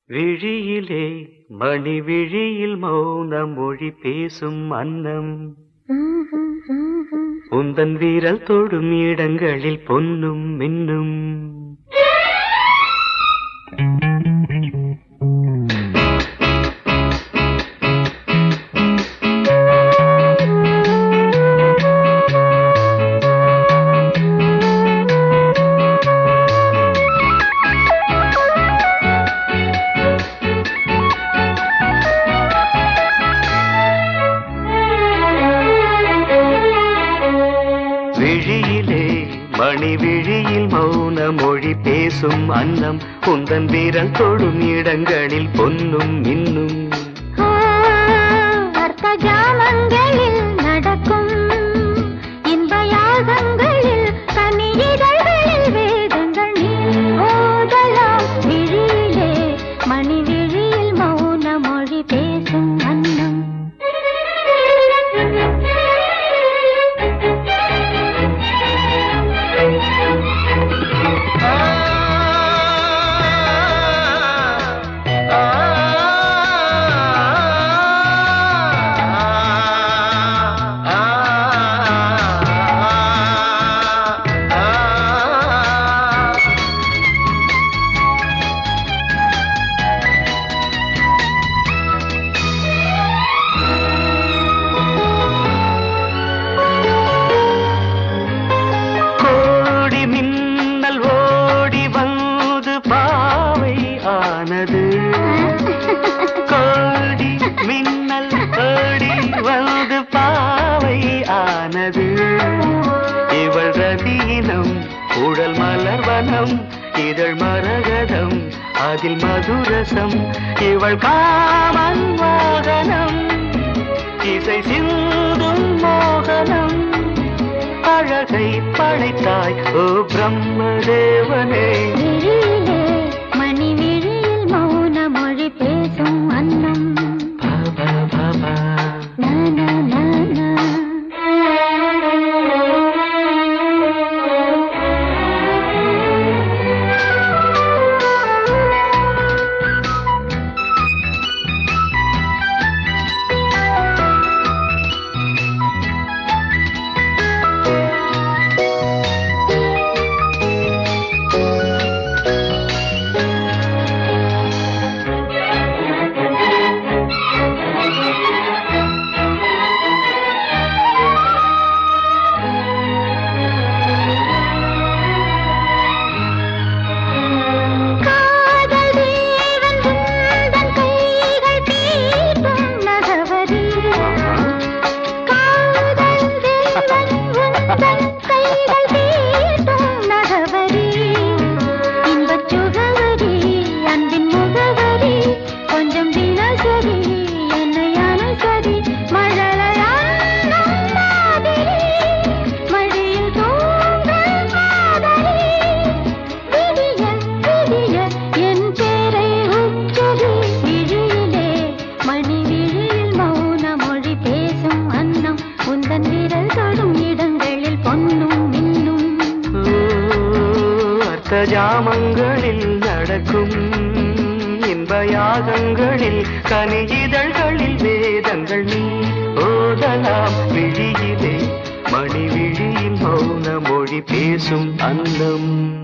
விழியிலே மணி விழியில் மௌன மொழி பேசும் அன்னம் உந்தன் வீரல் தொடும் இடங்களில் பொன்னும் மின்னும் விழியிலே மணி விழியில் மௌன மொழி பேசும் அன்னம் உந்தன் வீரல் தொடும் இடங்களில் பொன்னும் மின்னும் அர்த்த ஜாமங்களில் நடக்கும் இன்ப யாகங்களில் கனியிதழ்களில் வேதங்கள் நீ ஓதலாம் விழியிலே மணி விழியில் மௌன மொழி பேசும் அன்னம் கோடி மின்னல் ஓடி வந்து பாவை ஆனது கோடி மின்னல் ஓடி வந்து பாவை ஆனது இவள் ரதீனம் உடல் மலர்வனம் இதழ் மரகதம் அதில் மதுரசம் இவள் காமன் வாகனம் இசை சிந்தும் மோகனம் அழகை படைத்தாய் ஓ பிரம்மதேவனே விழியிலே மணி விழியில் மௌன மொழி பேசும் அன்னம் பாபா பாபா நா, நா, நா, நா. காதல் தேவன் உந்தன் கைகள் தீட்டும் நகவரி காதல் தேவன் உந்தன் கைகள் தீட்டும் நகவரி இன்பச் சுகவரி அன்பின் முகவரி கொஞ்சம் தினசரி என்னை அனுசரி மழலையான மாதிரி மடியில் தூங்கும் மாதிரி விடிய விடிய என் பேரை உச்சரி விழியிலே மணி விழியில் மௌன மொழி பேசும் அன்னம் உந்தன் விரல் தொடும் இடங்களில் பொன்னும் மின்னும் ஓ, அர்த்த ஜாமங்களில் நடக்கும் இன்ப யாகங்களில் கனி இதழ்களில் வேதங்கள் நீ ஓதலாம் விழியிலே மணி விழியில் மௌன மொழி பேசும் அன்னம்